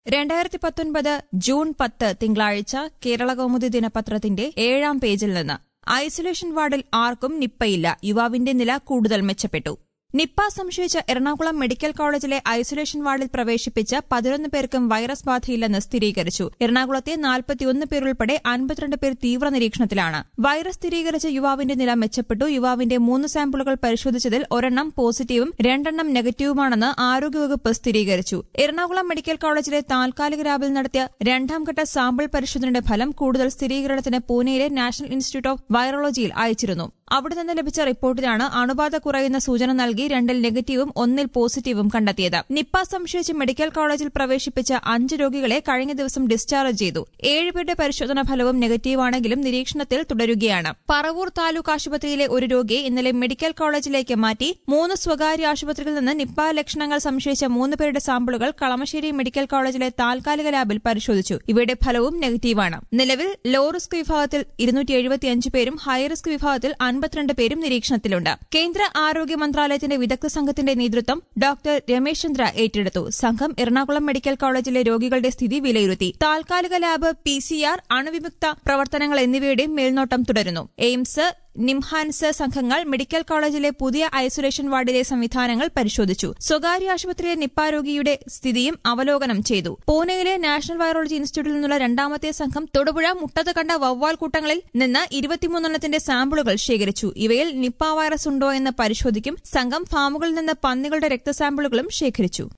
രണ്ടായിരത്തി പത്തൊൻപത് ജൂൺ പത്ത് തിങ്കളാഴ്ച കേരള കൗമുദി ദിനപത്രത്തിന്റെ ഏഴാം പേജിൽ നിന്ന് ഐസൊലേഷൻ വാർഡിൽ ആർക്കും നിപ്പയില്ല യുവാവിന്റെ നില കൂടുതൽ മെച്ചപ്പെട്ടു നിപ്പ സംശയിച്ച എറണാകുളം മെഡിക്കൽ കോളേജിലെ ഐസൊലേഷൻ വാർഡിൽ പ്രവേശിപ്പിച്ച പതിനൊന്ന് പേർക്കും വൈറസ് ബാധയില്ലെന്ന് സ്ഥിരീകരിച്ചു എറണാകുളത്തെ നാൽപ്പത്തിയൊന്ന് പേരുൾപ്പെടെ അൻപത്തിരണ്ട് പേർ തീവ്ര നിരീക്ഷണത്തിലാണ് വൈറസ് സ്ഥിരീകരിച്ച യുവാവിന്റെ നില മെച്ചപ്പെട്ടു യുവാവിന്റെ മൂന്ന് സാമ്പിളുകൾ പരിശോധിച്ചതിൽ ഒരെണ്ണം പോസിറ്റീവും രണ്ടെണ്ണം നെഗറ്റീവുമാണെന്ന് ആരോഗ്യവകുപ്പ് സ്ഥിരീകരിച്ചു എറണാകുളം മെഡിക്കൽ കോളേജിലെ താൽക്കാലിക ലാബിൽ നടത്തിയ രണ്ടാംഘട്ട സാമ്പിൾ പരിശോധനയുടെ ഫലം കൂടുതൽ സ്ഥിരീകരണത്തിന് പൂനെയിലെ നാഷണൽ ഇൻസ്റ്റിറ്റ്യൂട്ട് ഓഫ് വൈറോളജിയിൽ അയച്ചിരുന്നു അവിടെ നിന്ന് ലഭിച്ച റിപ്പോർട്ടിലാണ് അണുബാധ കുറയുന്ന സൂചന നൽകി രണ്ടിൽ നെഗറ്റീവും ഒന്നിൽ പോസിറ്റീവും കണ്ടെത്തിയത് നിപ്പ സംശയിച്ച് മെഡിക്കൽ കോളേജിൽ പ്രവേശിപ്പിച്ച അഞ്ച് രോഗികളെ കഴിഞ്ഞ ദിവസം ഡിസ്ചാർജ് ചെയ്തു ഏഴുപേരുടെ പരിശോധനാ ഫലവും നെഗറ്റീവാണെങ്കിലും നിരീക്ഷണത്തിൽ തുടരുകയാണ് പറവൂർ താലൂക്ക് ആശുപത്രിയിലെ ഒരു രോഗിയെ ഇന്നലെ മെഡിക്കൽ കോളേജിലേക്ക് മാറ്റി മൂന്ന് സ്വകാര്യ ആശുപത്രികളിൽ നിന്ന് നിപ്പ ലക്ഷണങ്ങൾ സംശയിച്ച മൂന്ന് പേരുടെ സാമ്പിളുകൾ കളമശ്ശേരി മെഡിക്കൽ കോളേജിലെ താൽക്കാലിക ലാബിൽ പരിശോധിച്ചു ഇവയുടെ ഫലവും നെഗറ്റീവാണ് നിലവിൽ ലോ റിസ്ക് വിഭാഗത്തിൽ ഇരുന്നൂറ്റി എഴുപത്തിയഞ്ച് പേരും ഹൈ റിസ്ക് വിഭാഗത്തിൽ അൻപത്തിരണ്ട് പേരും നിരീക്ഷണത്തിലുണ്ട് കേന്ദ്ര ആരോഗ്യ മന്ത്രാലയത്തിന്റെ വിദഗ്ധ സംഘത്തിന്റെ നേതൃത്വം ഡോക്ടർ രമേശ് ചന്ദ്ര ഏറ്റെടുത്തു സംഘം എറണാകുളം മെഡിക്കൽ കോളേജിലെ രോഗികളുടെ സ്ഥിതി വിലയിരുത്തി താൽക്കാലിക ലാബ് പി സി ആർ അണുവിമുക്ത പ്രവർത്തനങ്ങൾ എന്നിവയുടെയും മേൽനോട്ടം തുടരുന്നു എയിംസ് നിംഹാൻസ് സംഘങ്ങൾ മെഡിക്കൽ കോളേജിലെ പുതിയ ഐസൊലേഷൻ വാർഡിലെ സംവിധാനങ്ങൾ പരിശോധിച്ചു സ്വകാര്യ ആശുപത്രിയിലെ നിപ്പ രോഗിയുടെ സ്ഥിതിയും അവലോകനം ചെയ്തു പൂനെയിലെ നാഷണൽ വൈറോളജി ഇൻസ്റ്റിറ്റ്യൂട്ടിൽ നിന്നുള്ള രണ്ടാമത്തെ സംഘം തൊടുപുഴ മുട്ടത്ത് കണ്ട വവ്വാൽ കൂട്ടങ്ങളിൽ നിന്ന് ഇരുപത്തിമൂന്നെണ്ണത്തിന്റെ സാമ്പിളുകൾ ശേഖരിച്ചു ഇവയിൽ നിപ്പ വൈറസ് ഉണ്ടോ എന്ന് പരിശോധിക്കും സംഘം ഫാമുകളിൽ നിന്ന് പന്നികളുടെ രക്തസാമ്പിളുകളും ശേഖരിച്ചു